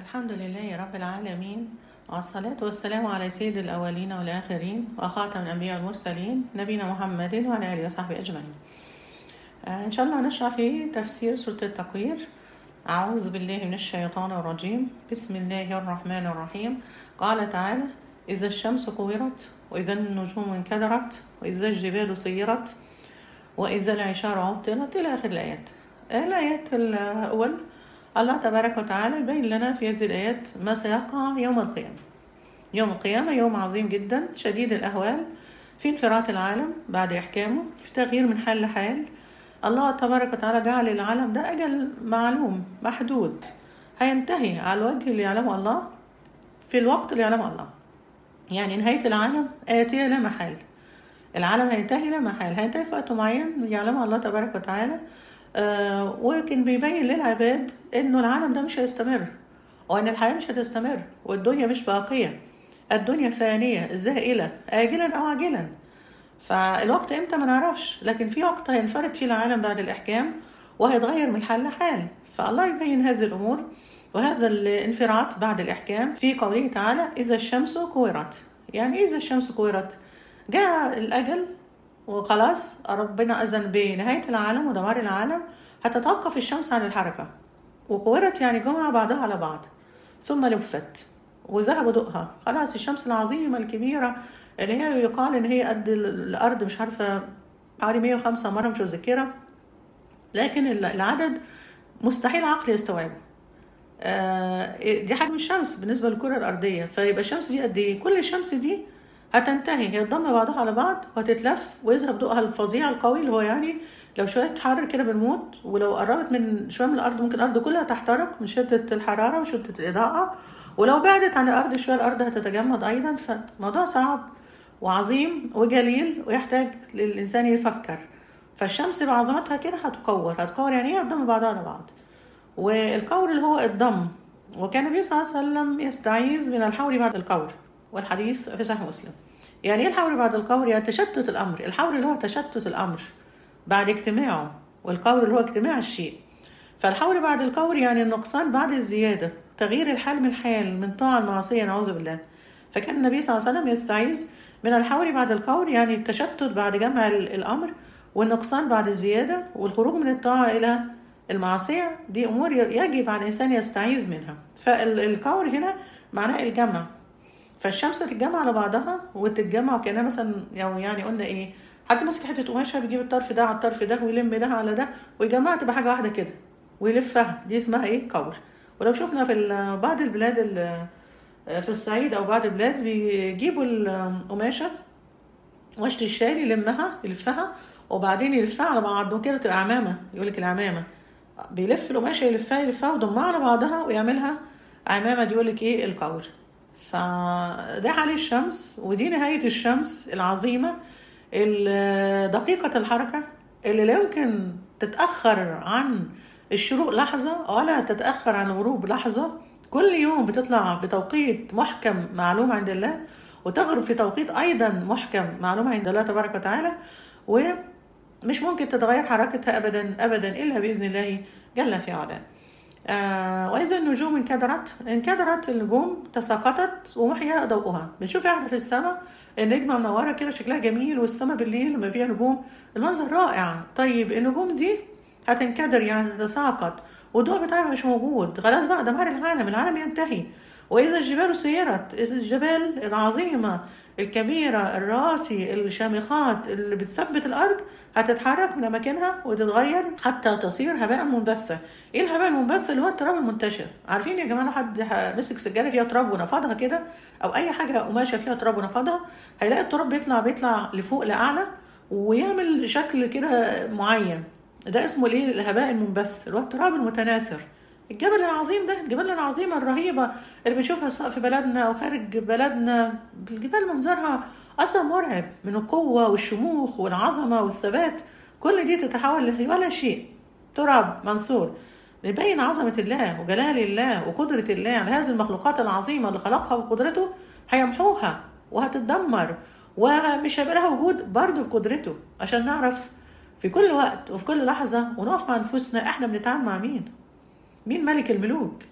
الحمد لله رب العالمين والصلاة والسلام على سيد الأولين والآخرين وخاتم الأنبياء والمرسلين نبينا محمد وعلى آله وصحبه أجمعين آه، إن شاء الله نشرح في تفسير سورة التكوير أعوذ بالله من الشيطان الرجيم بسم الله الرحمن الرحيم قال تعالى إذا الشمس كورت وإذا النجوم انكدرت وإذا الجبال سيرت وإذا العشار عطلت إلى آخر الآيات الآيات الأول الله تبارك وتعالى يبين لنا في هذه الآيات ما سيقع يوم القيامة يوم القيامة يوم عظيم جدا شديد الأهوال في انفراط العالم بعد إحكامه في تغيير من حال لحال الله تبارك وتعالى جعل العالم ده أجل معلوم محدود هينتهي على الوجه اللي يعلمه الله في الوقت اللي يعلمه الله يعني نهاية العالم آتية لا محال العالم هينتهي لا محال هينتهي في وقت معين يعلمه الله تبارك وتعالى آه وكان بيبين للعباد انه العالم ده مش هيستمر وان الحياة مش هتستمر والدنيا مش باقية الدنيا فانية زائلة آجلا أو عاجلا فالوقت امتى ما نعرفش لكن في وقت هينفرد فيه العالم بعد الإحكام وهيتغير من حال لحال فالله يبين هذه الأمور وهذا الانفراط بعد الإحكام في قوله تعالى إذا الشمس كورت يعني إذا الشمس كورت جاء الأجل وخلاص ربنا أذن بنهاية العالم ودمار العالم هتتوقف الشمس عن الحركة وكورت يعني جمع بعضها على بعض ثم لفت وذهب ضوءها خلاص الشمس العظيمة الكبيرة اللي هي يقال إن هي قد الأرض مش عارفة حوالي 105 مرة مش متذكرة لكن العدد مستحيل عقل يستوعبه آه دي حجم الشمس بالنسبة للكرة الأرضية فيبقى الشمس دي قد إيه؟ كل الشمس دي هتنتهي هي تضم بعضها على بعض وهتتلف ويذهب ضوءها الفظيع القوي اللي هو يعني لو شوية تحرر كده بنموت ولو قربت من شوية من الأرض ممكن الأرض كلها تحترق من شدة الحرارة وشدة الإضاءة ولو بعدت عن الأرض شوية الأرض هتتجمد أيضا فالموضوع صعب وعظيم وجليل ويحتاج للإنسان يفكر فالشمس بعظمتها كده هتكور هتكور يعني ايه هتضم بعضها على بعض والكور اللي هو الضم وكان النبي صلى الله عليه وسلم يستعيذ من الحور بعد الكور والحديث في صحيح مسلم يعني ايه الحور بعد الكور يعني تشتت الامر الحور اللي هو تشتت الامر بعد اجتماعه والكور اللي هو اجتماع الشيء فالحور بعد الكور يعني النقصان بعد الزيادة تغيير الحال من حال من طاعة المعصية نعوذ بالله فكان النبي صلى الله عليه وسلم يستعيذ من الحور بعد الكور يعني التشتت بعد جمع الأمر والنقصان بعد الزيادة والخروج من الطاعة إلى المعصية دي أمور يجب على الإنسان يستعيذ منها فالكور هنا معناه الجمع فالشمس تتجمع على بعضها وتتجمع كأنها مثلا يعني قلنا إيه حد ماسك حتة قماشة بيجيب الطرف ده على الطرف ده ويلم ده على ده ويجمعها تبقى حاجة واحدة كده ويلفها دي اسمها إيه كور ولو شفنا في بعض البلاد في الصعيد أو بعض البلاد بيجيبوا القماشة وشت الشال يلمها يلفها وبعدين يلفها على بعض كده تبقى عمامة يقول لك العمامة بيلف القماشة يلفها يلفها ويضمها على بعضها ويعملها عمامة دي يقول لك ايه الكور فده حال الشمس ودي نهاية الشمس العظيمة دقيقة الحركة اللي لا يمكن تتأخر عن الشروق لحظة ولا تتأخر عن الغروب لحظة كل يوم بتطلع بتوقيت محكم معلوم عند الله وتغرب في توقيت أيضا محكم معلوم عند الله تبارك وتعالى ومش ممكن تتغير حركتها أبدا أبدا إلا بإذن الله جل في علاه آه وإذا النجوم انكدرت انكدرت النجوم تساقطت ومحيا ضوءها بنشوف احنا في السماء النجمة منورة كده شكلها جميل والسماء بالليل لما فيها نجوم المنظر رائع طيب النجوم دي هتنكدر يعني تتساقط والضوء بتاعها مش موجود خلاص بقى دمار العالم العالم ينتهي وإذا الجبال سيرت إذا الجبال العظيمة الكبيرة الراسي الشامخات اللي بتثبت الأرض هتتحرك من أماكنها وتتغير حتى تصير هباء منبثة إيه الهباء المنبث اللي هو التراب المنتشر عارفين يا جماعة حد مسك سجارة فيها تراب ونفضها كده أو أي حاجة قماشة فيها تراب ونفضها هيلاقي التراب بيطلع بيطلع لفوق لأعلى ويعمل شكل كده معين ده اسمه الايه الهباء المنبث اللي هو التراب المتناثر الجبل العظيم ده الجبال العظيمة الرهيبة اللي بنشوفها سواء في بلدنا أو خارج بلدنا الجبال منظرها أصلا مرعب من القوة والشموخ والعظمة والثبات كل دي تتحول ولا شيء تراب منصور يبين عظمة الله وجلال الله وقدرة الله على هذه المخلوقات العظيمة اللي خلقها بقدرته هيمحوها وهتتدمر ومش هيبقى لها وجود برضه بقدرته عشان نعرف في كل وقت وفي كل لحظة ونقف مع نفوسنا احنا بنتعامل مع مين مين ملك الملوك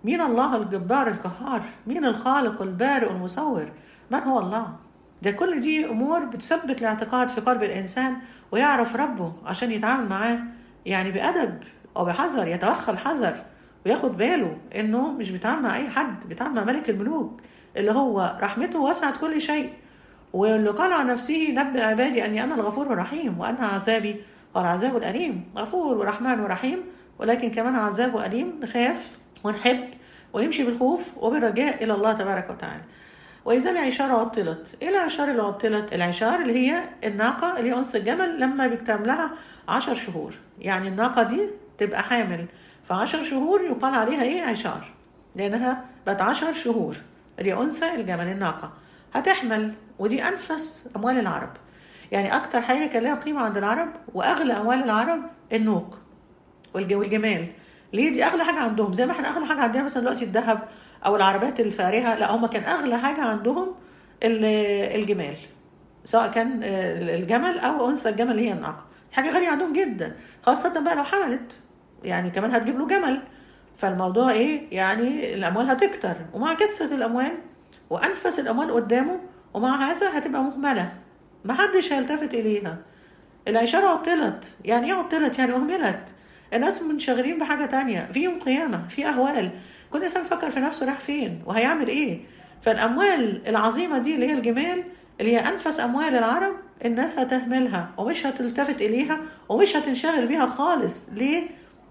مين الله الجبار القهار مين الخالق البارئ المصور من هو الله ده كل دي امور بتثبت الاعتقاد في قلب الانسان ويعرف ربه عشان يتعامل معاه يعني بادب او بحذر يتوخى الحذر وياخد باله انه مش بيتعامل مع اي حد بيتعامل مع ملك الملوك اللي هو رحمته وسعت كل شيء واللي قال عن نفسه نبئ عبادي اني انا الغفور الرحيم وان عذابي هو العذاب الاليم غفور ورحمن ورحيم ولكن كمان عذابه اليم نخاف ونحب ونمشي بالخوف وبالرجاء الى الله تبارك وتعالى واذا العشار عطلت ايه العشار اللي عطلت العشار اللي هي الناقه اللي هي انثى الجمل لما بيكتم لها عشر شهور يعني الناقه دي تبقى حامل في عشر شهور يقال عليها ايه عشار لانها بقت عشر شهور اللي هي انثى الجمل الناقه هتحمل ودي انفس اموال العرب يعني اكتر حاجه كان لها قيمه عند العرب واغلى اموال العرب النوق والج- والجمال ليه دي اغلى حاجه عندهم زي ما احنا اغلى حاجه عندنا مثلا دلوقتي الذهب او العربيات الفارهه لا هم كان اغلى حاجه عندهم ال- الجمال سواء كان الجمل او انثى الجمل اللي هي الناقه حاجه غاليه عندهم جدا خاصه بقى لو حملت يعني كمان هتجيب له جمل فالموضوع ايه يعني الاموال هتكتر ومع كثره الاموال وانفس الاموال قدامه ومع هذا هتبقى مهمله محدش هيلتفت اليها العشاره عطلت يعني ايه عطلت يعني اهملت الناس منشغلين بحاجه تانية في يوم قيامه في اهوال كل انسان فكر في نفسه راح فين وهيعمل ايه فالاموال العظيمه دي اللي هي الجمال اللي هي انفس اموال العرب الناس هتهملها ومش هتلتفت اليها ومش هتنشغل بيها خالص ليه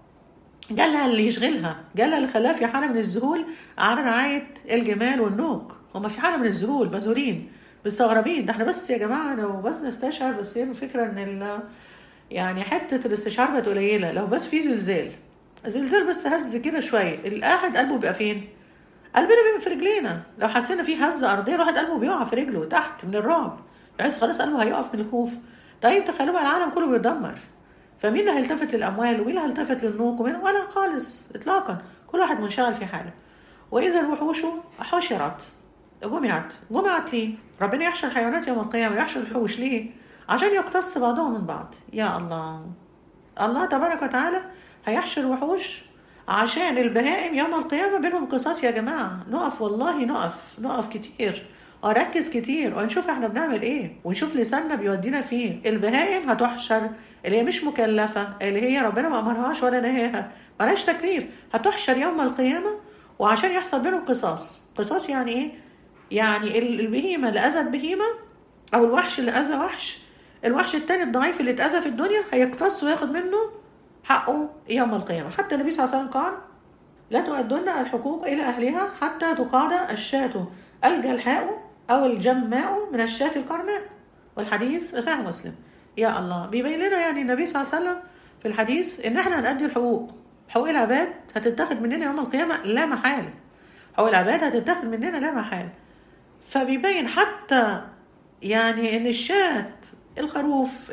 جالها اللي يشغلها جالها اللي خلاها في حاله من الذهول عن رعايه الجمال والنوق هما في حاله من الذهول مذهولين مستغربين ده احنا بس يا جماعه لو بس نستشعر بس هي الفكره ان ال يعني حته الاستشعار بقت قليله لو بس في زلزال زلزال بس هز كده شويه القاعد قلبه بيبقى فين؟ قلبنا بيبقى في رجلينا لو حسينا في هزه ارضيه الواحد قلبه بيقع في رجله تحت من الرعب يعني خلاص قلبه هيقف من الخوف طيب تخيلوا بقى العالم كله بيتدمر فمين اللي هيلتفت للاموال ومين اللي هيلتفت للنوق ومين ولا خالص اطلاقا كل واحد منشغل في حاله واذا الوحوش حشرت جمعت جمعت ليه ربنا يحشر الحيوانات يوم القيامه يحشر الوحوش ليه عشان يقتص بعضهم من بعض يا الله الله تبارك وتعالى هيحشر الوحوش عشان البهائم يوم القيامة بينهم قصاص يا جماعة نقف والله نقف نقف كتير وركز كتير ونشوف احنا بنعمل ايه ونشوف لساننا بيودينا فين البهائم هتحشر اللي هي مش مكلفة اللي هي ربنا ما أمرهاش ولا نهاها ملهاش تكليف هتحشر يوم القيامة وعشان يحصل بينهم قصاص قصاص يعني ايه يعني البهيمة اللي أذت بهيمة أو الوحش اللي أذى وحش الوحش التاني الضعيف اللي اتأذى في الدنيا هيقتص وياخد منه حقه يوم القيامة حتى النبي صلى الله عليه وسلم قال لا تؤدون الحقوق إلى أهلها حتى تقاد الشاة الجلحاء أو الجماء من الشاة القرناء والحديث صحيح مسلم يا الله بيبين لنا يعني النبي صلى الله عليه وسلم في الحديث إن احنا هنأدي الحقوق حقوق العباد هتتاخد مننا يوم القيامة لا محال حقوق العباد هتتاخد مننا لا محال فبيبين حتى يعني إن الشاة الخروف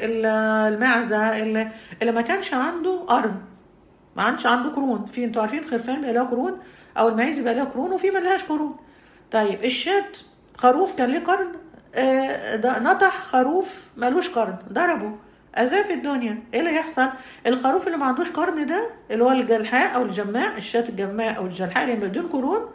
المعزة اللي, اللي ما كانش عنده قرن ما عادش عنده قرون في انتوا عارفين خرفان بقى لها قرون او المعيز بقى لها قرون وفي ما لهاش قرون طيب الشاة خروف كان ليه قرن آه نطح خروف ملوش قرن ضربه اذاه في الدنيا ايه اللي يحصل الخروف اللي ما عندوش قرن ده اللي هو الجلحاء او الجماء الشاة الجماء او الجلحاء اللي بدون قرون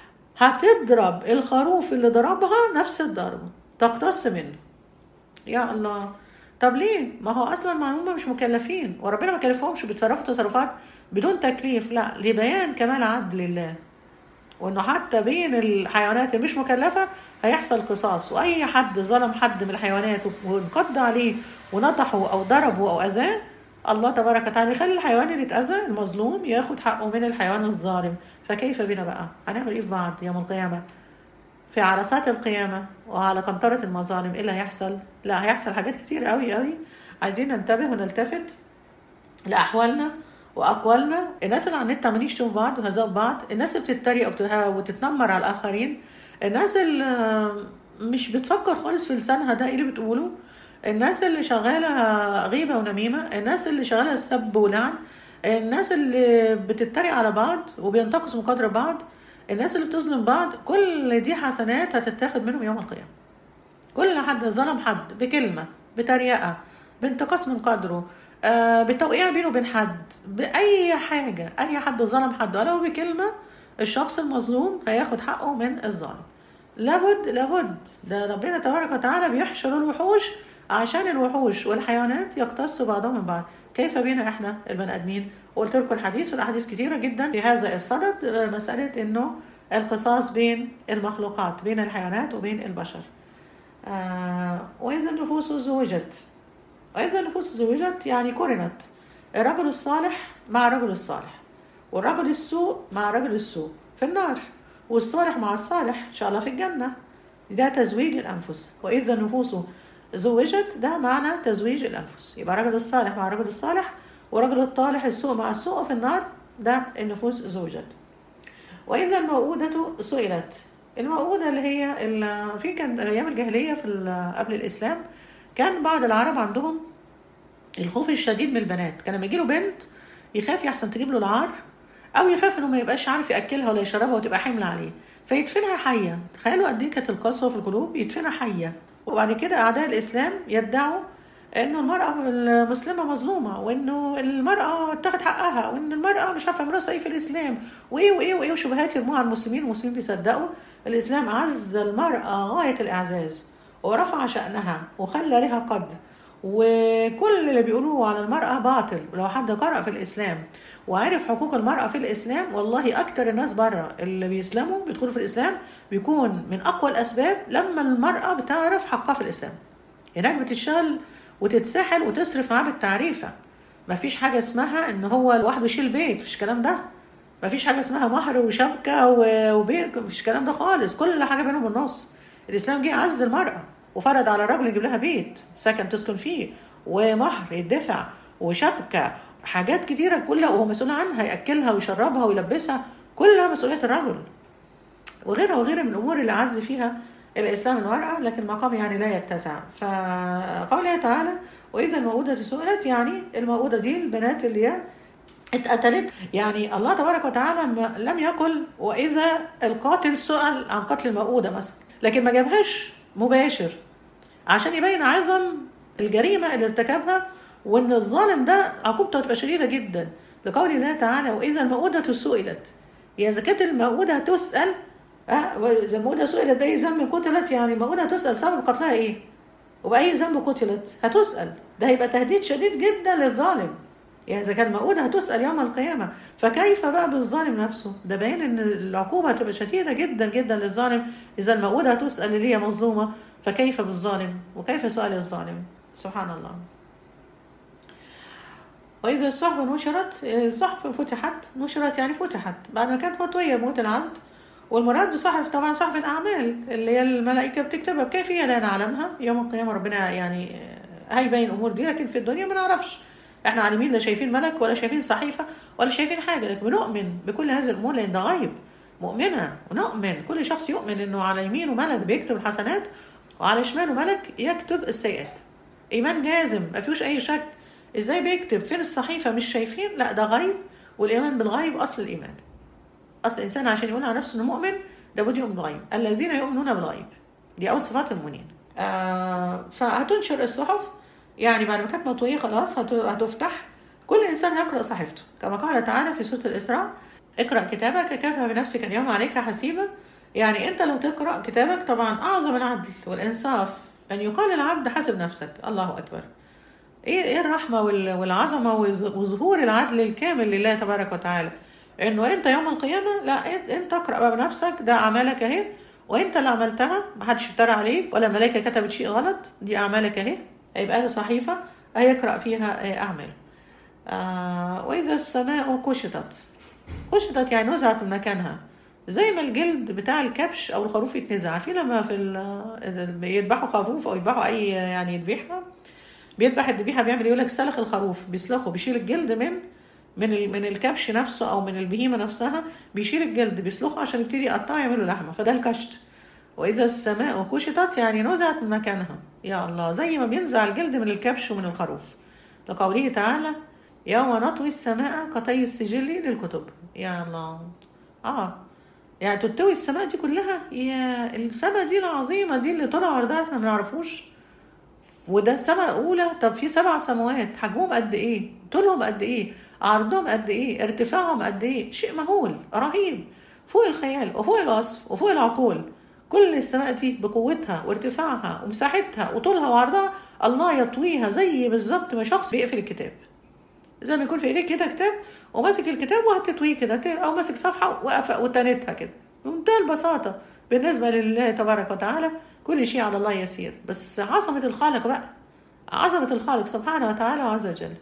هتضرب الخروف اللي ضربها نفس الضربه تقتص منه يا الله طب ليه ما هو اصلا ما هم مش مكلفين وربنا ما كلفهمش بيتصرفوا تصرفات بدون تكليف لا لبيان كمال عدل الله وانه حتى بين الحيوانات اللي مش مكلفه هيحصل قصاص واي حد ظلم حد من الحيوانات وانقض عليه ونطحه او ضربه او اذاه الله تبارك وتعالى يخلي الحيوان اللي اتاذى المظلوم ياخد حقه من الحيوان الظالم فكيف بنا بقى هنعمل ايه في بعض يوم القيامه في عرصات القيامة وعلى قنطرة المظالم ايه اللي هيحصل؟ لا هيحصل حاجات كتير قوي قوي عايزين ننتبه ونلتفت لأحوالنا وأقوالنا الناس اللي على النت عمالين يشتموا بعض ويهزقوا بعض الناس اللي بتتريق وتتنمر على الآخرين الناس اللي مش بتفكر خالص في لسانها ده ايه اللي بتقوله الناس اللي شغالة غيبة ونميمة الناس اللي شغالة سب ولعن الناس اللي بتتريق على بعض وبينتقصوا من قدر بعض الناس اللي بتظلم بعض كل دي حسنات هتتاخد منهم يوم القيامة كل حد ظلم حد بكلمة بتريقة بانتقاص من قدره آه بتوقيع بينه وبين حد بأي حاجة أي حد ظلم حد ولو بكلمة الشخص المظلوم هياخد حقه من الظالم لابد لابد ده ربنا تبارك وتعالى بيحشر الوحوش عشان الوحوش والحيوانات يقتصوا بعضهم من بعض كيف بينا احنا البني ادمين وقلت لكم الحديث والاحاديث كثيره جدا في هذا الصدد آه، مساله انه القصاص بين المخلوقات بين الحيوانات وبين البشر آه واذا النفوس زوجت واذا النفوس زوجت يعني قرنت الرجل الصالح مع الرجل الصالح والرجل السوء مع رجل السوء في النار والصالح مع الصالح ان شاء الله في الجنه ده تزويج الانفس واذا النفوس زوجت ده معنى تزويج الانفس يبقى رجل الصالح مع رجل الصالح ورجل الطالح السوء مع السوء في النار ده النفوس زوجت واذا الموءودة سئلت الموءودة اللي هي ال- في كان ايام الجاهليه في ال- قبل الاسلام كان بعض العرب عندهم الخوف الشديد من البنات كان لما يجيله بنت يخاف يحسن تجيب له العار او يخاف انه ما يبقاش عارف ياكلها ولا يشربها وتبقى حمل عليه فيدفنها حيه تخيلوا قد ايه كانت القسوه في القلوب يدفنها حيه وبعد كده اعداء الاسلام يدعوا انه المراه المسلمه مظلومه وانه المراه اتاخد حقها وان المراه مش عارفه مراسه ايه في الاسلام وايه وايه وايه وشبهات يرموها على المسلمين والمسلمين بيصدقوا الاسلام عز المراه غايه الاعزاز ورفع شانها وخلى لها قدر وكل اللي بيقولوه على المرأة باطل ولو حد قرأ في الإسلام وعرف حقوق المرأة في الإسلام والله أكتر الناس بره اللي بيسلموا بيدخلوا في الإسلام بيكون من أقوى الأسباب لما المرأة بتعرف حقها في الإسلام هناك بتشتغل وتتسحل وتصرف معاه بالتعريفة مفيش حاجة اسمها إن هو لوحده يشيل بيت مفيش الكلام ده مفيش حاجة اسمها مهر وشبكة و- وبيت مفيش الكلام ده خالص كل حاجة بينهم بالنص الإسلام جه عز المرأة وفرض على الرجل يجيب لها بيت سكن تسكن فيه ومهر يدفع وشبكة حاجات كتيرة كلها وهو مسؤول عنها يأكلها ويشربها ويلبسها كلها مسؤولية الرجل وغيرها وغيرها من الأمور اللي عز فيها الإسلام المرأة لكن المقام يعني لا يتسع فقوله تعالى وإذا الموءودة سئلت يعني الموءودة دي البنات اللي هي اتقتلت يعني الله تبارك وتعالى ما- لم يقل وإذا القاتل سئل عن قتل الموءودة مثلا لكن ما جابهاش مباشر عشان يبين عظم الجريمة اللي ارتكبها وإن الظالم ده عقوبته هتبقى شديدة جدا لقول الله تعالى وإذا الموءودة سئلت يا إذا كانت الموءودة هتسأل أه وإذا الموءودة سئلت بأي ذنب قتلت يعني الموءودة هتسأل سبب قتلها إيه وبأي ذنب قتلت هتسأل ده هيبقى تهديد شديد جدا للظالم يعني إذا كان موءودة هتسأل يوم القيامة فكيف بقى بالظالم نفسه ده باين إن العقوبة هتبقى شديدة جدا جدا للظالم إذا الموءودة هتسأل اللي هي مظلومة فكيف بالظالم وكيف سؤال الظالم سبحان الله وإذا الصحف نشرت الصحف فتحت نشرت يعني فتحت بعد ما كانت مطوية بموت العبد والمراد بصحف طبعا صحف الأعمال اللي هي الملائكة بتكتبها بكيفية لا نعلمها يوم القيامة ربنا يعني هيبين الأمور دي لكن في الدنيا ما نعرفش احنا عالمين لا شايفين ملك ولا شايفين صحيفة ولا شايفين حاجة لكن بنؤمن بكل هذه الأمور لأن ده غيب مؤمنة ونؤمن كل شخص يؤمن إنه على يمينه ملك بيكتب الحسنات وعلى شماله ملك يكتب السيئات إيمان جازم ما فيهوش أي شك إزاي بيكتب فين الصحيفة مش شايفين لا ده غيب والإيمان بالغيب أصل الإيمان أصل الإنسان عشان يقول على نفسه إنه مؤمن لابد يؤمن بالغيب الذين يؤمنون بالغيب دي أول صفات المؤمنين آه فهتنشر الصحف يعني بعد ما كانت مطوية خلاص هت- هتفتح كل إنسان هيقرأ صحيفته كما قال تعالى في سورة الإسراء اقرأ كتابك كفى بنفسك اليوم عليك حسيبا يعني أنت لو تقرأ كتابك طبعا أعظم العدل والإنصاف أن يقال العبد حاسب نفسك الله أكبر ايه ايه الرحمه وال- والعظمه وظ- وظهور العدل الكامل لله تبارك وتعالى انه انت يوم القيامه لا إنت- انت تقرا بقى بنفسك ده اعمالك اهي وانت اللي عملتها محدش افترى عليك ولا الملائكه كتبت شيء غلط دي اعمالك اهي هيبقى له صحيفه هيقرا فيها آه، اعماله آه واذا السماء كشطت كشطت يعني نزعت من مكانها زي ما الجلد بتاع الكبش او الخروف يتنزع عارفين لما في ال- يذبحوا خروف او يذبحوا اي يعني ذبيحه بيذبح الذبيحه بيعمل يقول لك سلخ الخروف بيسلخه بيشيل الجلد من من ال- من الكبش نفسه او من البهيمه نفسها بيشيل الجلد بيسلخه عشان يبتدي يقطعه يعمله لحمه فده الكشت واذا السماء كشطت يعني نزعت من مكانها يا الله زي ما بينزع الجلد من الكبش ومن الخروف لقوله تعالى يوم نطوي السماء كطي السجل للكتب يا الله اه يعني تتوي السماء دي كلها يا السماء دي العظيمه دي اللي طلعوا ده احنا ما نعرفوش وده السماء الأولى طب في سبع سماوات حجمهم قد إيه؟ طولهم قد إيه؟ عرضهم قد إيه؟ ارتفاعهم قد إيه؟ شيء مهول رهيب فوق الخيال وفوق الوصف وفوق العقول كل السماء دي بقوتها وارتفاعها ومساحتها وطولها وعرضها الله يطويها زي بالظبط ما شخص بيقفل الكتاب زي ما يكون في ايديك كده كتاب وماسك الكتاب وهتطويه كده او ماسك صفحه وقف وتنتها كده بمنتهى البساطه بالنسبه لله تبارك وتعالى كل شيء على الله يسير بس عظمه الخالق بقى عظمه الخالق سبحانه وتعالى وعز وجل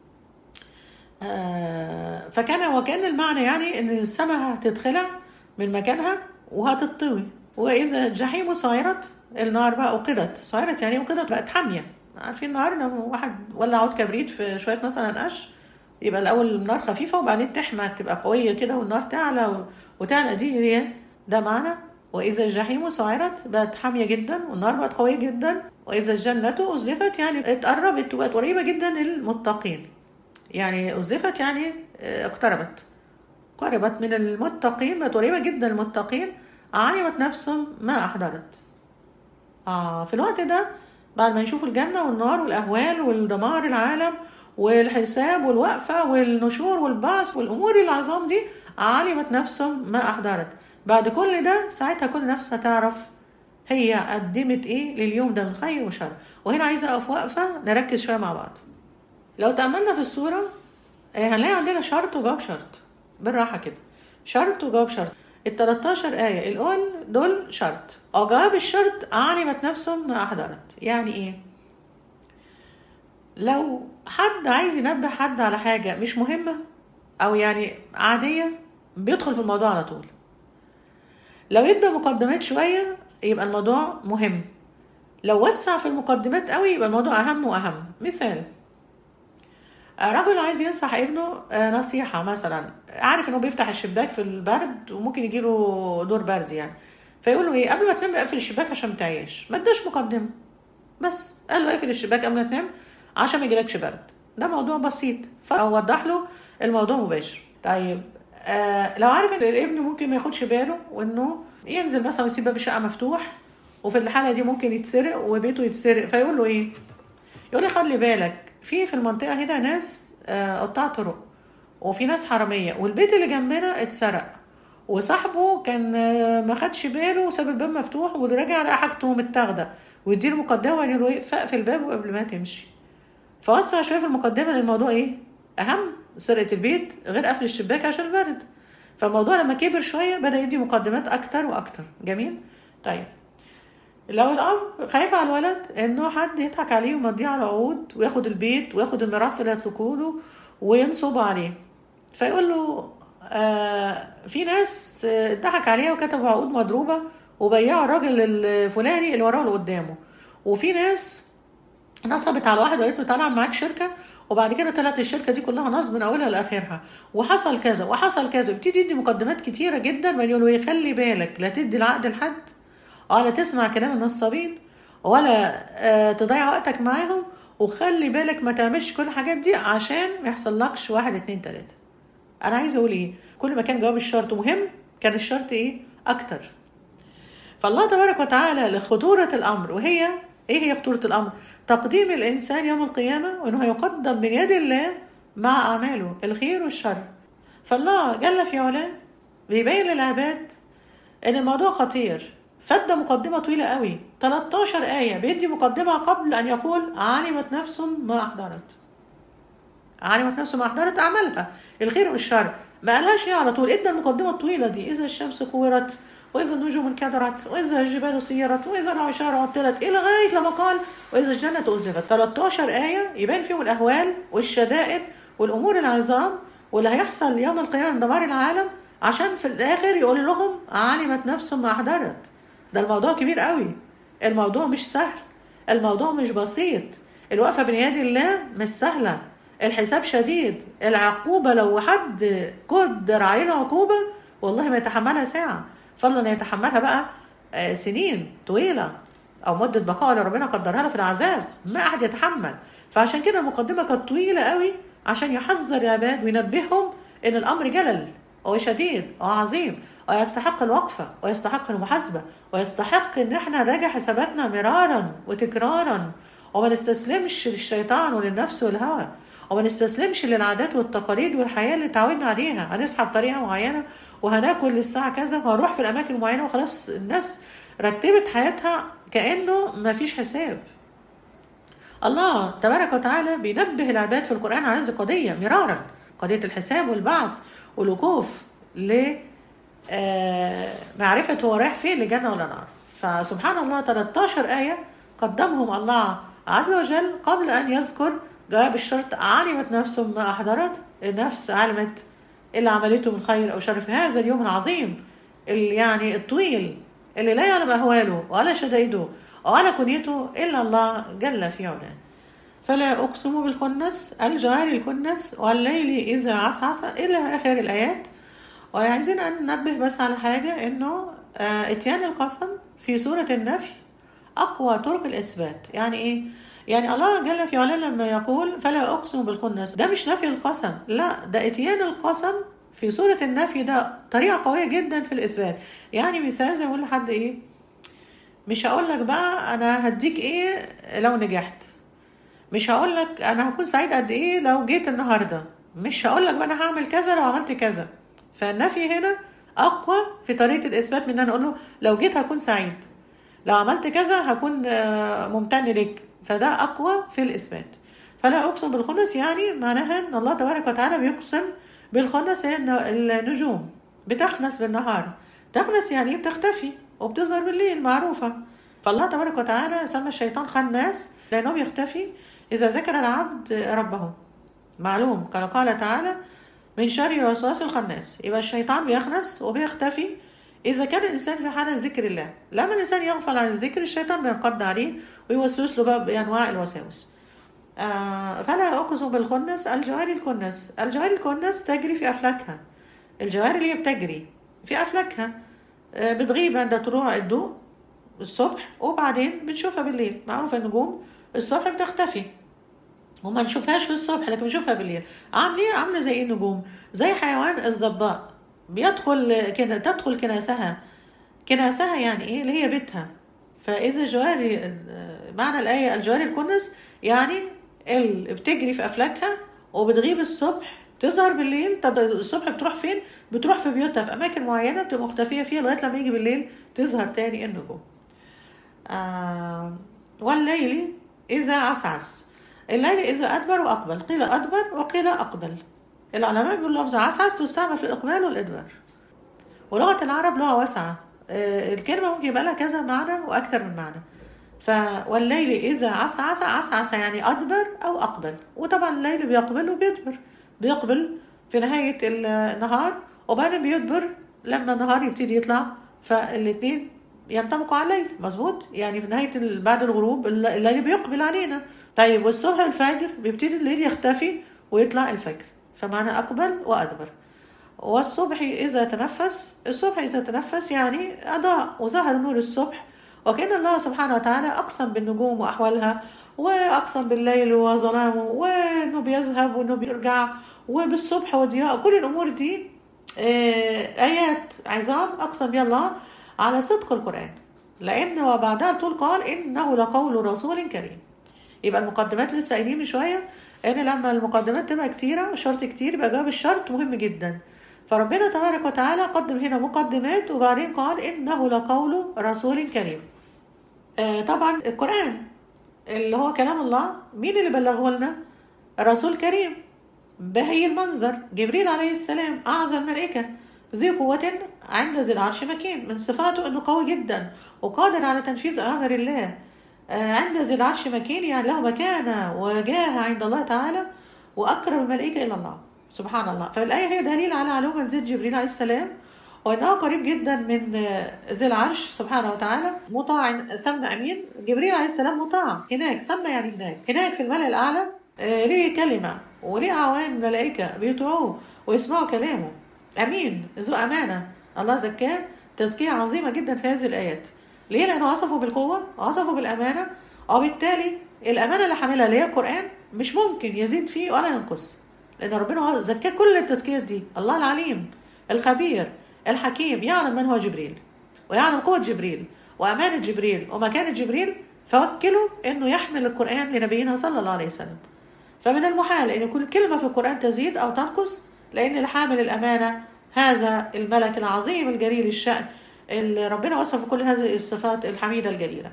آه فكان وكان المعنى يعني ان السماء هتتخلع من مكانها وهتطوي واذا الجحيم صايرت النار بقى اوقدت صايرت يعني اوقدت بقت حاميه عارفين النهار لما واحد ولع عود كبريت في شويه مثلا قش يبقى الاول النار خفيفه وبعدين تحمى تبقى قويه كده والنار تعلى وتعلى دي هي ده معنى واذا الجحيم سعرت بقت حاميه جدا والنار بقت قويه جدا واذا الجنه ازلفت يعني اتقربت وبقت قريبه جدا للمتقين يعني ازلفت يعني اقتربت قربت من المتقين بقت قريبه جدا للمتقين علمت نفسهم ما احضرت اه في الوقت ده بعد ما نشوف الجنة والنار والأهوال والدمار العالم والحساب والوقفة والنشور والبعث والأمور العظام دي علمت نفسهم ما أحضرت بعد كل ده ساعتها كل نفس هتعرف هي قدمت ايه لليوم ده من خير وشر وهنا عايزة أقف وقفة نركز شوية مع بعض لو تأملنا في الصورة هنلاقي عندنا شرط وجواب شرط بالراحة كده شرط وجواب شرط ال 13 آية الأول دول شرط أو جواب الشرط علمت نفسهم ما أحضرت يعني إيه؟ لو حد عايز ينبه حد على حاجة مش مهمة أو يعني عادية بيدخل في الموضوع على طول لو ادى مقدمات شوية يبقى الموضوع مهم لو وسع في المقدمات قوي يبقى الموضوع أهم وأهم مثال رجل عايز ينصح ابنه نصيحة مثلا عارف انه بيفتح الشباك في البرد وممكن يجيله دور برد يعني فيقول له ايه قبل ما تنام اقفل الشباك عشان ما تعيش ما اداش مقدمة بس قال له اقفل الشباك قبل ما تنام عشان ما يجيلكش برد ده موضوع بسيط فوضح له الموضوع مباشر طيب آه لو عارف ان الابن ممكن ما ياخدش باله وانه ينزل مثلا ويسيب باب الشقه مفتوح وفي الحاله دي ممكن يتسرق وبيته يتسرق فيقول له ايه يقول لي خلي بالك في في المنطقه هنا ناس قطاع طرق وفي ناس حراميه والبيت اللي جنبنا اتسرق وصاحبه كان ما خدش باله وساب الباب مفتوح ورجع لقى حاجته متاخده ويديله مقدمه ويقول له ايه فقفل الباب قبل ما تمشي فوسع شويه في المقدمه للموضوع ايه اهم سرقه البيت غير قفل الشباك عشان البرد فالموضوع لما كبر شويه بدا يدي مقدمات اكتر واكتر جميل طيب لو الاب خايف على الولد انه حد يضحك عليه ويمضيه على عقود وياخد البيت وياخد الميراث اللي هتلقوا له وينصب عليه فيقول له آه في ناس اتضحك عليها وكتبوا عقود مضروبه وبيعوا الراجل الفلاني اللي وراه اللي قدامه وفي ناس نصبت على واحد وقالت له تعالى معاك شركه وبعد كده طلعت الشركه دي كلها نصب من اولها لاخرها وحصل كذا وحصل كذا بتدي يدي مقدمات كتيره جدا ما يقولوا ايه خلي بالك لا تدي العقد لحد ولا تسمع كلام النصابين ولا آه تضيع وقتك معاهم وخلي بالك ما تعملش كل الحاجات دي عشان ما يحصلكش واحد اتنين تلاته انا عايزه اقول ايه كل ما كان جواب الشرط مهم كان الشرط ايه اكتر فالله تبارك وتعالى لخطوره الامر وهي ايه هي خطوره الامر تقديم الانسان يوم القيامه وانه هيقدم من يد الله مع اعماله الخير والشر فالله جل في علاه بيبين للعباد ان الموضوع خطير فادى مقدمه طويله قوي 13 ايه بيدي مقدمه قبل ان يقول علمت نفس ما احضرت علمت نفس ما احضرت اعمالها الخير والشر ما قالهاش ايه على طول ادى المقدمه الطويله دي اذا الشمس كورت واذا النجوم انكدرت واذا الجبال سيرت واذا العشار عطلت الى غايه لما قال واذا الجنه ازلفت 13 ايه يبان فيهم الاهوال والشدائد والامور العظام واللي هيحصل يوم القيامه دمار العالم عشان في الاخر يقول لهم علمت نفس ما احضرت ده الموضوع كبير قوي الموضوع مش سهل الموضوع مش بسيط الوقفه بين يد الله مش سهله الحساب شديد العقوبه لو حد قدر علينا عقوبه والله ما يتحملها ساعه فضلا يتحملها بقى سنين طويله او مده بقاء اللي ربنا قدرها له في العذاب ما احد يتحمل فعشان كده المقدمه كانت طويله قوي عشان يحذر العباد وينبههم ان الامر جلل وشديد وعظيم ويستحق الوقفة ويستحق المحاسبة ويستحق ان احنا نراجع حساباتنا مرارا وتكرارا وما نستسلمش للشيطان وللنفس والهوى وما نستسلمش للعادات والتقاليد والحياه اللي اتعودنا عليها هنصحى بطريقه معينه وهناكل الساعه كذا وهنروح في الاماكن معينه وخلاص الناس رتبت حياتها كانه ما فيش حساب الله تبارك وتعالى بينبه العباد في القرآن على هذه القضية مرارا قضية الحساب والبعث والوقوف ل آه، معرفة هو رايح فين لجنة ولا نار فسبحان الله 13 آية قدمهم الله عز وجل قبل أن يذكر جواب الشرط علمت نفس ما أحضرت النفس علمت اللي عملته من خير أو شر في هذا اليوم العظيم اللي يعني الطويل اللي لا يعلم أهواله ولا شدائده ولا كنيته إلا الله جل في علاه فلا أقسم بالخنس الجوار الكنس والليل إذا عسعس إلى آخر الآيات وعايزين أن ننبه بس على حاجة إنه آه، إتيان القسم في سورة النفي أقوى طرق الإثبات يعني إيه؟ يعني الله جل في علاه لما يقول فلا أقسم بالخنس ده مش نفي القسم لا ده إتيان القسم في سورة النفي ده طريقة قوية جدا في الإثبات يعني مثال زي ما أقول لحد إيه مش هقول لك بقى أنا هديك إيه لو نجحت مش هقول لك انا هكون سعيد قد ايه لو جيت النهارده مش هقول لك بقى انا هعمل كذا لو عملت كذا فالنفي هنا اقوى في طريقه الاثبات من ان انا اقول له لو جيت هكون سعيد لو عملت كذا هكون آه، ممتن لك فده اقوى في الاثبات فلا اقسم بالخنس يعني معناها ان الله تبارك وتعالى بيقسم بالخنس هي الن- النجوم بتخنس بالنهار تخنس يعني بتختفي وبتظهر بالليل معروفه فالله تبارك وتعالى سمى الشيطان خناس لانه بيختفي اذا ذكر العبد ربه معلوم كما قال تعالى من شر الوسواس الخناس يبقى الشيطان بيخنس وبيختفي إذا كان الإنسان في حالة ذكر الله لما الإنسان يغفل عن الذكر الشيطان بينقض عليه ويوسوس له بقى بأنواع الوساوس آه فلا أقسم بالخنس الجوار الكنس الجوار الكنس تجري في أفلاكها الجوار اللي هي بتجري في أفلاكها آه بتغيب عند طلوع الضوء الصبح وبعدين بنشوفها بالليل معروف النجوم الصبح بتختفي وما نشوفهاش في الصبح لكن بنشوفها بالليل عامله عامله زي ايه النجوم زي حيوان الضباء بيدخل كنا تدخل كناسها كناسها يعني ايه اللي هي بيتها فاذا جواري معنى الايه الجواري الكنس يعني اللي بتجري في افلاكها وبتغيب الصبح تظهر بالليل طب الصبح بتروح فين بتروح في بيوتها في اماكن معينه بتبقى مختفيه فيها لغايه لما يجي بالليل تظهر تاني النجوم آه والليل اذا عسعس الليل إذا أدبر وأقبل قيل أدبر وقيل أقبل العلماء بيقولوا لفظ عسعس تستعمل في الإقبال والإدبار ولغة العرب لغة واسعة آه، الكلمة ممكن يبقى لها كذا معنى وأكثر من معنى ف والليل إذا عسعس عسعس يعني أدبر أو أقبل وطبعا الليل بيقبل وبيدبر بيقبل في نهاية النهار وبعدين بيدبر لما النهار يبتدي يطلع فالاتنين ينطبقوا على الليل مظبوط يعني في نهاية ال- بعد الغروب الل- الليل بيقبل علينا طيب والصبح الفجر بيبتدي الليل يختفي ويطلع الفجر فمعنى أقبل وأدبر والصبح إذا تنفس الصبح إذا تنفس يعني أضاء وظهر نور الصبح وكأن الله سبحانه وتعالى أقسم بالنجوم وأحوالها وأقسم بالليل وظلامه وإنه بيذهب وإنه بيرجع وبالصبح وضياء كل الأمور دي آه، آيات عظام أقسم بها الله على صدق القرآن لأن وبعدها طول قال إنه لقول رسول كريم يبقى المقدمات لسه قايلين من شويه ان لما المقدمات تبقى كتيره شرط كتير يبقى جواب الشرط مهم جدا فربنا تبارك وتعالى قدم هنا مقدمات وبعدين قال انه لقول رسول كريم آه طبعا القران اللي هو كلام الله مين اللي بلغه لنا رسول كريم بهي المنظر جبريل عليه السلام اعظم الملائكه ذي قوة عند ذي العرش مكين من صفاته انه قوي جدا وقادر على تنفيذ اوامر الله آه، عند ذي العرش مكين يعني له مكانة وجاهة عند الله تعالى وأقرب الملائكة إلى الله سبحان الله فالآية هي دليل على علو منزل جبريل عليه السلام وأنه قريب جدا من آه، ذي العرش سبحانه وتعالى مطاع سمى أمين جبريل عليه السلام مطاع هناك سمى يعني هناك هناك في الملأ الأعلى آه، ليه كلمة وليه أعوان ملائكة بيطيعوه ويسمعوا كلامه أمين ذو أمانة الله زكاه تزكية عظيمة جدا في هذه الآيات ليه؟ لأنه وصفه بالقوة وصفه بالأمانة وبالتالي الأمانة اللي حاملها اللي هي القرآن مش ممكن يزيد فيه ولا ينقص لأن ربنا زكاه كل التزكيات دي الله العليم الخبير الحكيم يعلم من هو جبريل ويعلم قوة جبريل وأمانة جبريل ومكانة جبريل فوكله إنه يحمل القرآن لنبينا صلى الله عليه وسلم فمن المحال ان كل كلمه في القران تزيد او تنقص لان الحامل الامانه هذا الملك العظيم الجليل الشان اللي ربنا وصف كل هذه الصفات الحميده الجليله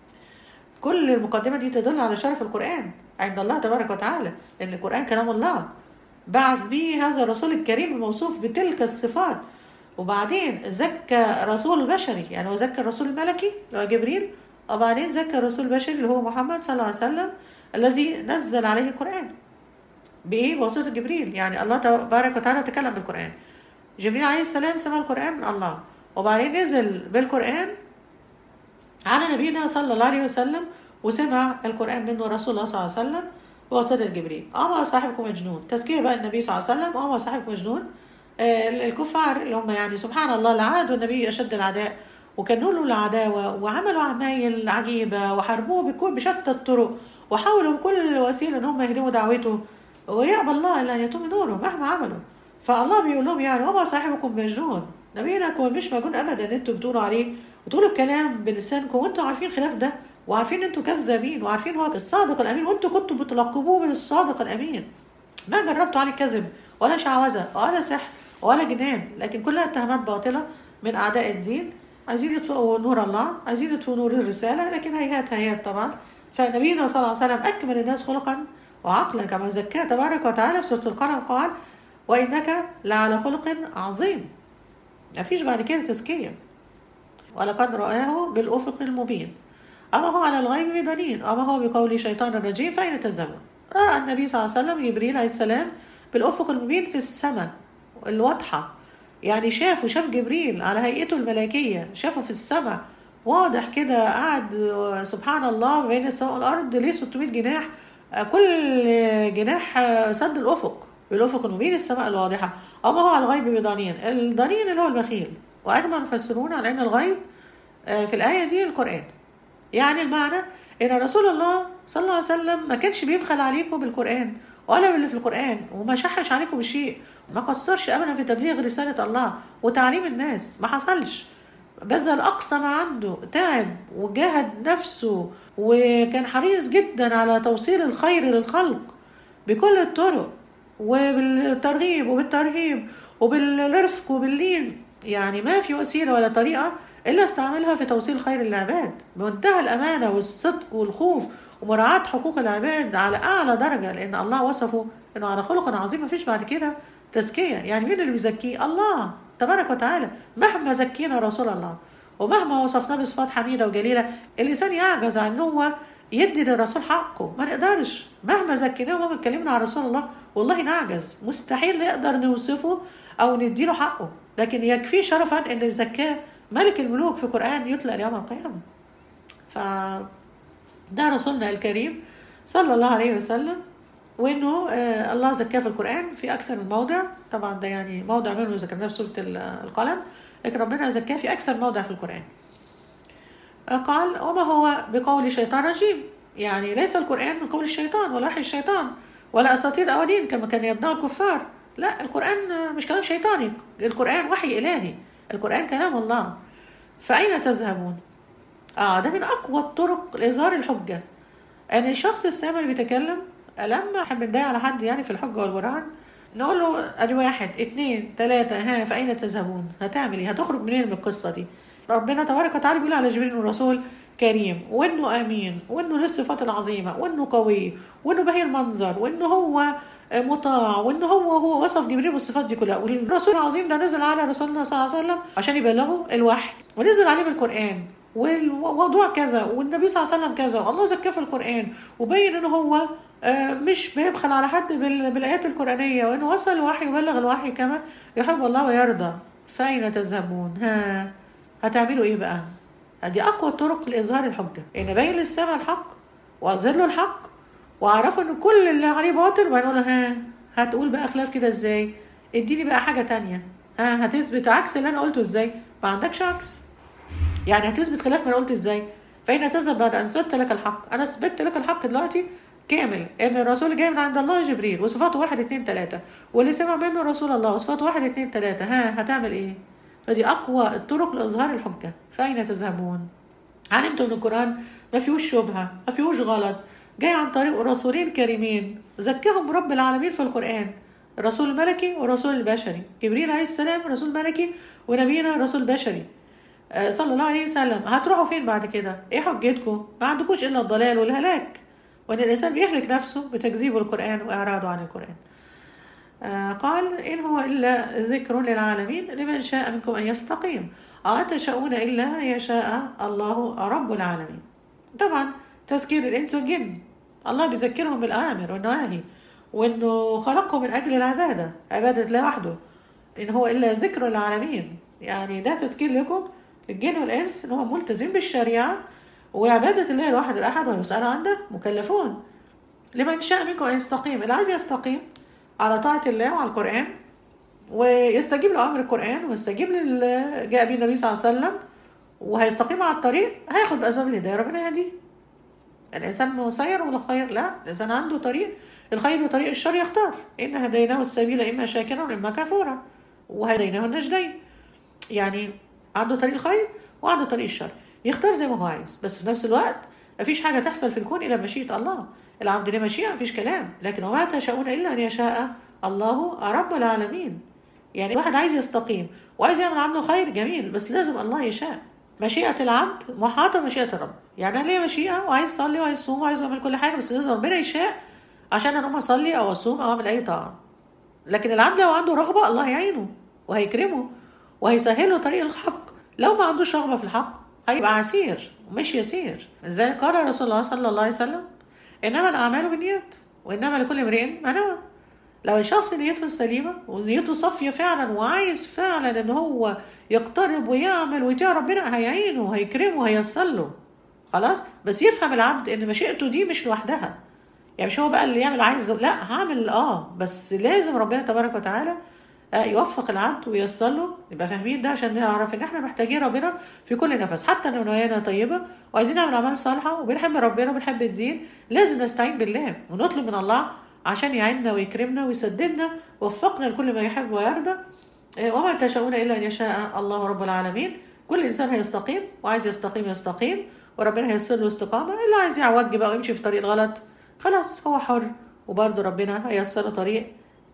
كل المقدمه دي تدل على شرف القران عند الله تبارك وتعالى ان القران كلام الله بعث به هذا الرسول الكريم الموصوف بتلك الصفات وبعدين زكى رسول بشري يعني هو زكى الرسول الملكي اللي هو جبريل وبعدين زكى الرسول البشري اللي هو محمد صلى الله عليه وسلم الذي نزل عليه القرآن بإيه؟ بواسطة جبريل يعني الله تبارك وتعالى تكلم بالقرآن جبريل عليه السلام سمع القرآن من الله وبعدين نزل بالقرآن على نبينا صلى الله عليه وسلم وسمع القرآن منه رسول الله صلى الله عليه وسلم بواسطة جبريل أما صاحبكم مجنون تزكية بقى النبي صلى الله عليه وسلم أما صاحبكم مجنون آه الكفار اللي هم يعني سبحان الله اللي عادوا النبي أشد العداء وكانوا له العداوة وعملوا عمايل عجيبة وحاربوه بكل بشتى الطرق وحاولوا بكل وسيلة إن هم يهدموا دعوته ويأبى الله إلا أن يتم نوره مهما عملوا فالله بيقول لهم يعني وما صاحبكم مجنون نبينا هو مش مجنون أبدا إن أنتوا بتقولوا عليه وتقولوا الكلام بلسانكم وأنتوا عارفين خلاف ده وعارفين إن أنتوا كذابين وعارفين هو الصادق الأمين وأنتوا كنتوا بتلقبوه بالصادق الأمين ما جربتوا عليه كذب ولا شعوذة ولا سحر ولا جنان لكن كلها اتهامات باطلة من أعداء الدين عايزين يطفئوا نور الله عايزين يطفئوا نور الرسالة لكن هيهات هيهات طبعا فنبينا صلى الله عليه وسلم أكمل الناس خلقا وعقلا كما زكاه تبارك وتعالى في سورة القلم قال وإنك لعلى خلق عظيم ما فيش بعد كده تزكية ولقد رآه بالأفق المبين أما هو على الغيب بدليل أما هو بقول شيطان الرجيم فأين تذهبون رأى النبي صلى الله عليه وسلم جبريل عليه السلام بالأفق المبين في السماء الواضحة يعني شافه شاف جبريل على هيئته الملائكية شافه في السماء واضح كده قاعد سبحان الله بين السماء والأرض ليه 600 جناح كل جناح سد الأفق بالأفق المبين السماء الواضحة أما هو على الغيب بضنين الضنين اللي هو البخيل وأجمع المفسرون على أن الغيب في الآية دي القرآن يعني المعنى إن رسول الله صلى الله عليه وسلم ما كانش بيبخل عليكم بالقرآن ولا باللي في القرآن وما شحش عليكم بشيء ما قصرش أبدا في تبليغ رسالة الله وتعليم الناس ما حصلش بذل أقصى ما عنده تعب وجاهد نفسه وكان حريص جدا على توصيل الخير للخلق بكل الطرق وبالترغيب وبالترهيب وبالرفق وباللين يعني ما في وسيلة ولا طريقة إلا استعملها في توصيل خير العباد بمنتهى الأمانة والصدق والخوف ومراعاة حقوق العباد على أعلى درجة لأن الله وصفه إنه على خلق عظيم ما فيش بعد كده تزكية يعني مين اللي بيزكيه الله تبارك وتعالى مهما زكينا رسول الله ومهما وصفناه بصفات حميدة وجليلة اللسان يعجز عن هو يدي للرسول حقه ما نقدرش مهما زكيناه ومهما اتكلمنا عن رسول الله والله نعجز مستحيل نقدر نوصفه أو نديله حقه لكن يكفي شرفا إن زكاه ملك الملوك في القرآن يطلق يوم القيامة ف ده رسولنا الكريم صلى الله عليه وسلم وانه آه الله زكاه في القران في اكثر من موضع طبعا ده يعني موضع منه ذكرناه في سوره القلم لكن ربنا زكاه في اكثر موضع في القران آه قال وما هو بقول شيطان رجيم يعني ليس القران من قول الشيطان ولا وحي الشيطان ولا اساطير الاولين كما كان يبناه الكفار لا القران مش كلام شيطاني القران وحي الهي القران كلام الله فاين تذهبون اه ده من اقوى الطرق لاظهار الحجه ان الشخص السامع اللي بيتكلم لما احب نضايق على حد يعني في الحجه والبرهان نقول له ادي واحد اتنين تلاته ها فاين تذهبون؟ هتعمل ايه؟ هتخرج منين من القصه دي؟ ربنا تبارك وتعالى بيقول على جبريل الرسول كريم وانه امين وانه له الصفات العظيمه وانه قوي وانه بهي المنظر وانه هو مطاع وانه هو هو وصف جبريل بالصفات دي كلها والرسول العظيم ده نزل على رسولنا صلى الله عليه وسلم عشان يبلغه الوحي ونزل عليه بالقران والموضوع كذا والنبي صلى الله عليه وسلم كذا والله زكاه في القران وبين ان هو مش بيبخل على حد بالايات القرانيه وانه وصل الوحي وبلغ الوحي كما يحب الله ويرضى فاين تذهبون ها هتعملوا ايه بقى دي اقوى الطرق لاظهار الحجه ان ابين للسامع الحق واظهر له الحق واعرفه ان كل اللي عليه باطل وبعدين له ها هتقول بقى خلاف كده ازاي اديني بقى حاجه تانية ها هتثبت عكس اللي انا قلته ازاي ما عندكش عكس يعني هتثبت خلاف ما انا قلت ازاي فاين تذهب بعد ان اثبتت لك الحق انا اثبتت لك الحق دلوقتي كامل ان الرسول جاي من عند الله جبريل وصفاته واحد اتنين تلاته واللي سمع منه رسول الله وصفاته واحد اتنين تلاته ها هتعمل ايه؟ فدي اقوى الطرق لاظهار الحجه فاين تذهبون؟ علمتم ان القران ما فيهوش شبهه ما فيهوش غلط جاي عن طريق رسولين كريمين زكاهم رب العالمين في القرآن الرسول الملكي والرسول البشري جبريل عليه السلام رسول ملكي ونبينا رسول بشري آه، صلى الله عليه وسلم هتروحوا فين بعد كده ايه حجتكم ما عندكوش الا الضلال والهلاك وان الانسان بيهلك نفسه بتكذيبه القران واعراضه عن القران آه، قال إن هو إلا ذكر للعالمين لمن شاء منكم أن يستقيم أو تشاءون إلا أن يشاء الله رب العالمين طبعا تذكير الإنس والجن الله بيذكرهم بالأوامر والنواهي وإنه خلقهم من أجل العبادة عبادة الله وحده إن هو إلا ذكر للعالمين يعني ده تذكير لكم الجن والإنس إن هو ملتزم بالشريعة وعبادة الله الواحد الأحد ويسأل عن ده مكلفون لمن شاء منكم أن يستقيم اللي عايز يستقيم على طاعة الله وعلى القرآن ويستجيب لأمر القرآن ويستجيب لل جاء به النبي صلى الله عليه وسلم وهيستقيم على الطريق هياخد بأسباب الهداية ربنا يهديه الإنسان مسير ولا خير لا الإنسان عنده طريق الخير وطريق الشر يختار إن هديناه السبيل إما شاكرا وإما كفورا وهديناه النجدين يعني عنده طريق الخير وعنده طريق الشر يختار زي ما هو عايز بس في نفس الوقت مفيش حاجة تحصل في الكون إلا بمشيئة الله العبد ليه مشيئة مفيش كلام لكن وما تشاءون إلا أن يشاء الله رب العالمين يعني واحد عايز يستقيم وعايز يعمل عمله خير جميل بس لازم الله يشاء مشيئة العبد محاطة بمشيئة الرب يعني أنا ليا مشيئة وعايز أصلي وعايز أصوم وعايز أعمل كل حاجة بس لازم ربنا يشاء عشان أنا أقوم أصلي أو أصوم أو أعمل أي طاعة لكن العبد لو عنده رغبة الله يعينه وهيكرمه وهيسهله طريق الحق لو ما عندوش رغبة في الحق هيبقى عسير مش يسير لذلك قال رسول الله صلى الله عليه وسلم إنما الأعمال بالنيات وإنما لكل امرئ ما نوى لو الشخص نيته سليمة ونيته صافية فعلا وعايز فعلا إن هو يقترب ويعمل ويطيع ربنا هيعينه وهيكرمه وهييسر له خلاص بس يفهم العبد إن مشيئته دي مش لوحدها يعني مش هو بقى اللي يعمل عايز لا هعمل اه بس لازم ربنا تبارك وتعالى يوفق العبد وييسر له نبقى فاهمين ده عشان نعرف ان احنا محتاجين ربنا في كل نفس حتى لو نوايانا طيبه وعايزين نعمل اعمال صالحه وبنحب ربنا وبنحب الدين لازم نستعين بالله ونطلب من الله عشان يعيننا ويكرمنا ويسددنا ووفقنا لكل ما يحب ويرضى وما تشاءون الا ان يشاء الله رب العالمين كل انسان هيستقيم وعايز يستقيم يستقيم وربنا هييسر له استقامه اللي عايز يعوج بقى ويمشي في طريق الغلط خلاص هو حر وبرضه ربنا هييسر له طريق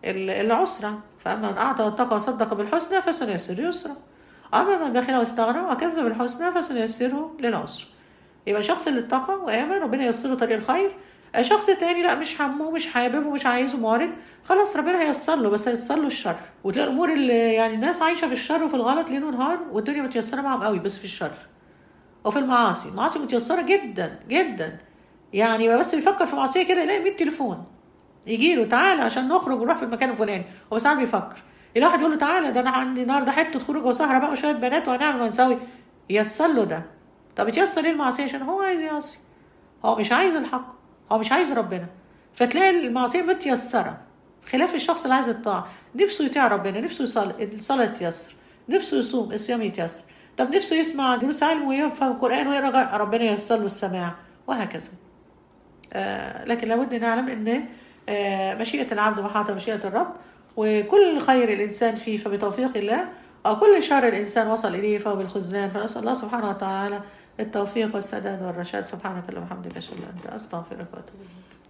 العسرة فأما من أعطى واتقى وصدق بالحسنى فسنيسره يسرا أما من بخل واستغنى وكذب بالحسنى فسنيسره للعسر يبقى شخص اللي اتقى وآمن ربنا ييسره طريق الخير شخص تاني لا مش همه مش حابب ومش عايزه معرض خلاص ربنا هيسر له بس هيسر له الشر وتلاقي الامور اللي يعني الناس عايشه في الشر وفي الغلط ليل ونهار والدنيا متيسره معاهم قوي بس في الشر وفي المعاصي المعاصي متيسره جدا جدا يعني بس بيفكر في معصيه كده يلاقي 100 تليفون يجي له تعالى عشان نخرج ونروح في المكان الفلاني هو ساعات بيفكر الواحد يقول له تعالى ده انا عندي النهارده حته خروج وسهره بقى وشويه بنات وهنعمل ونسوي ييسر له ده طب يتيسر ليه المعصيه عشان هو عايز يعصي هو مش عايز الحق هو مش عايز ربنا فتلاقي المعصيه متيسره خلاف الشخص اللي عايز الطاعه نفسه يطيع ربنا نفسه يصلي الصلاه تيسر نفسه يصوم الصيام يتيسر طب نفسه يسمع دروس علم ويفهم القران ويقرا ربنا ييسر له السماع وهكذا آه لكن لابد نعلم ان مشيئة العبد محاطة مشيئة الرب وكل خير الإنسان فيه فبتوفيق الله أو كل شر الإنسان وصل إليه فهو بالخذلان فنسأل الله سبحانه وتعالى التوفيق والسداد والرشاد سبحانك اللهم وبحمدك أشهد أن لا إله إلا أنت أستغفرك وأتوب إليك